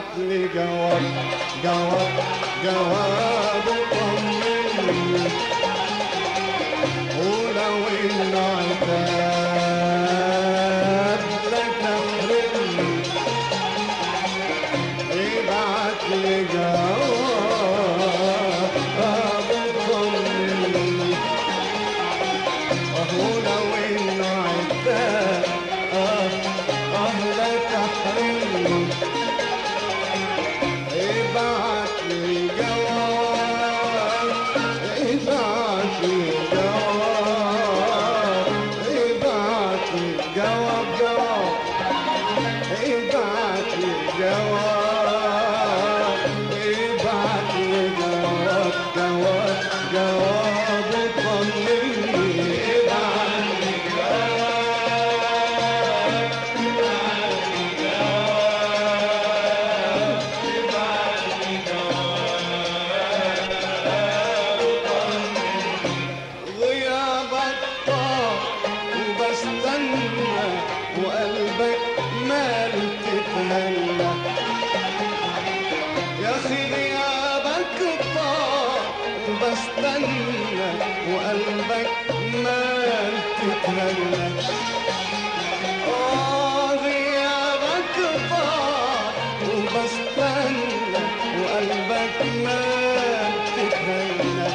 ابعت لي جواب جواب جواب طمني ولو ان عتاب لا تحرمني ابعت لي جواب طمني وهو لو ان عتاب اه اه لا تحرمني ابعت لي جواب ابعت لي جواب ابعت لي جواب جواب ابعت لي جواب ابعت لي جواب جواب جواب طمني ابعت لي غيابك طار وبستنى وقلبك مال تتهنى يا اخي غيابك طار وبستنى وقلبك مال تتهنى آه غيابك طار وبستنى وقلبك مال تتهنى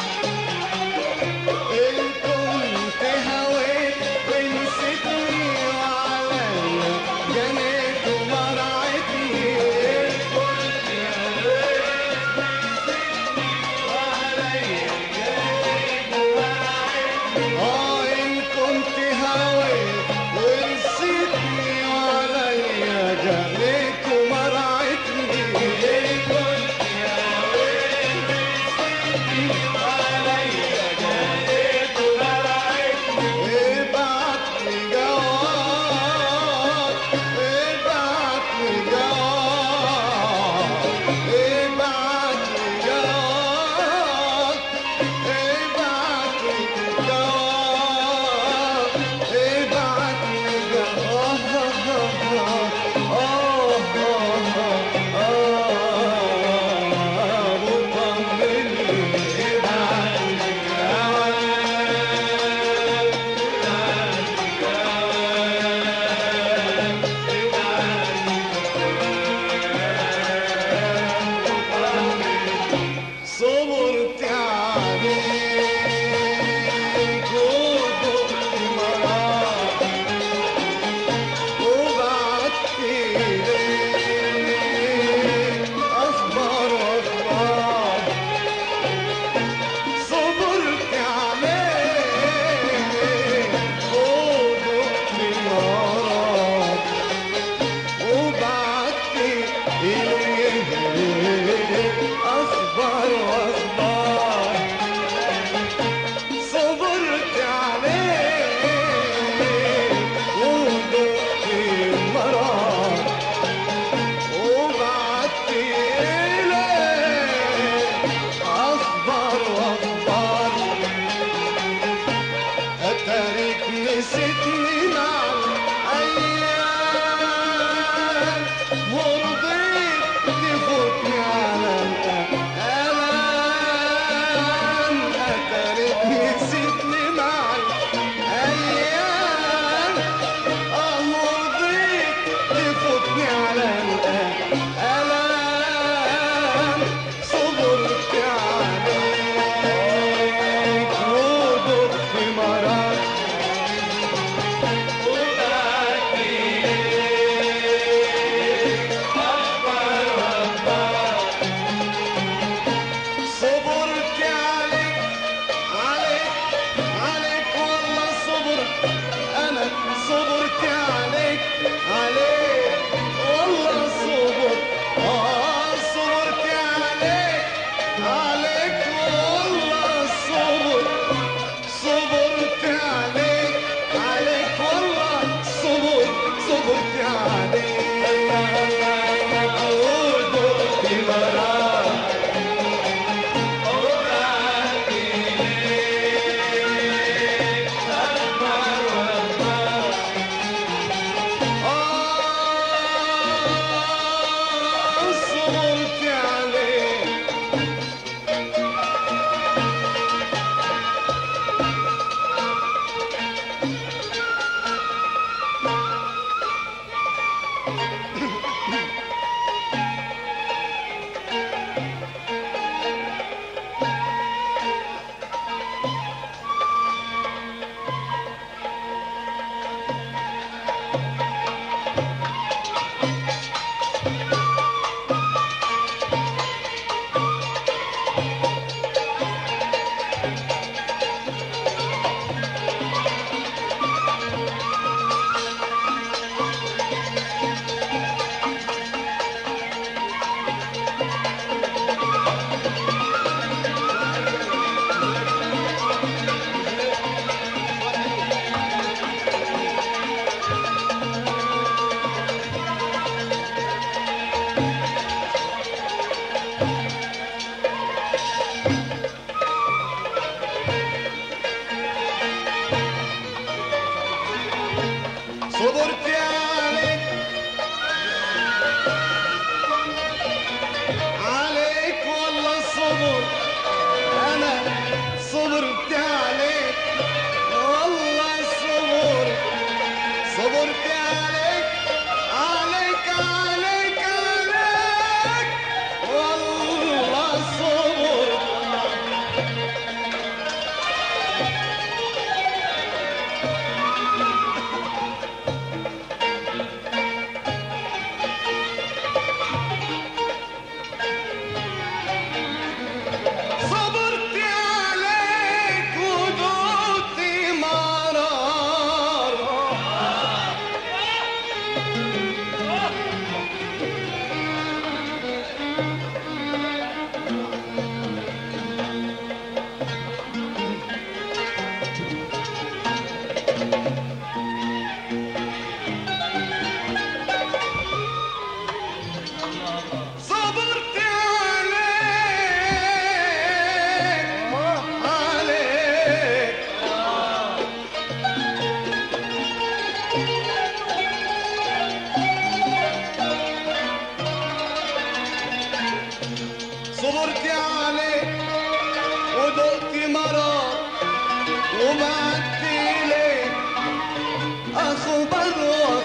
إن كنت هويت ونسيتني وعليا جنيت ومرعتني إن كنت هويت ونسيتني وعليا جنيت ومرعتني آه إن كنت هويت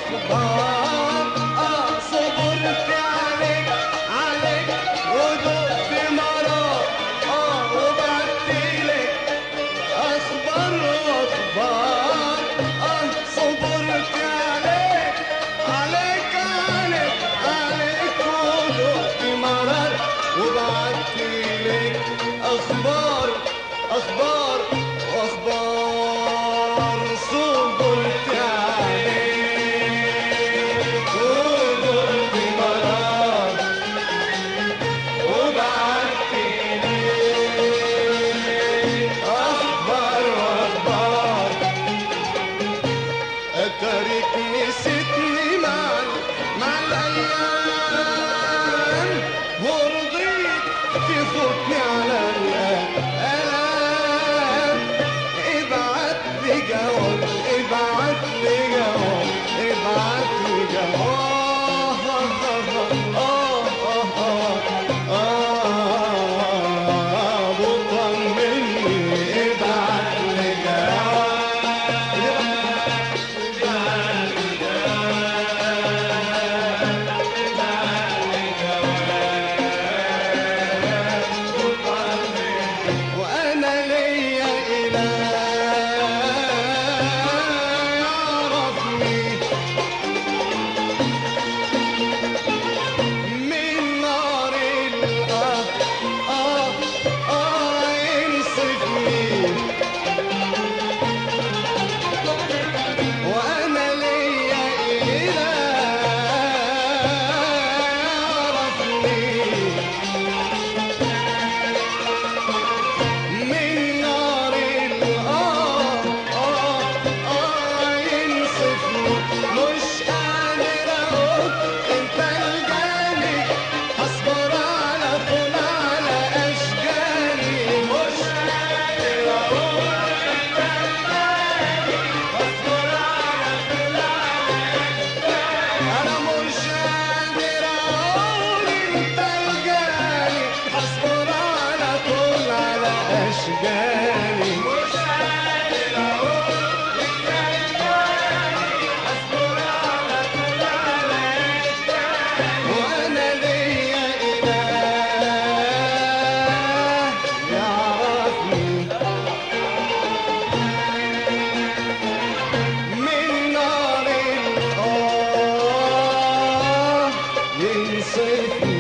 واخبار اه صبرت عليك عليك ودقت مرار اه وبعتلك اخبار واخبار اه صبرت عليك عليك عليك عليك ودقت مرار وبعتلك اخبار اخبار واخبار صبرت عليك ودقت مرار وبعتلك اخبار واخبار اتاريك نسيتني مع مع الايام ورضيت تفوتني على الالام ابعت لي جواب ابعت لي جواب ابعت لي جواب آه آه آه آه وطمني ابعت لي جواب وانا ليا اله يعرفني من نار الاه اه اه ينصفني وانا ليا اله يعرفني من نار الآه آه آه ينصفني مش قادر أقول أنت الجاني أصبر على طول على أشجاني مش قادر أقول أنت الجاني أصبر على طول على أنا مش قادر أقول أنت الجاني أصبر على طول على أشجاني مش قادر أقول أنت الجاني أصبر على طول على أشجاني وأنا ليا إله يعرفني من نار الآه ينصفني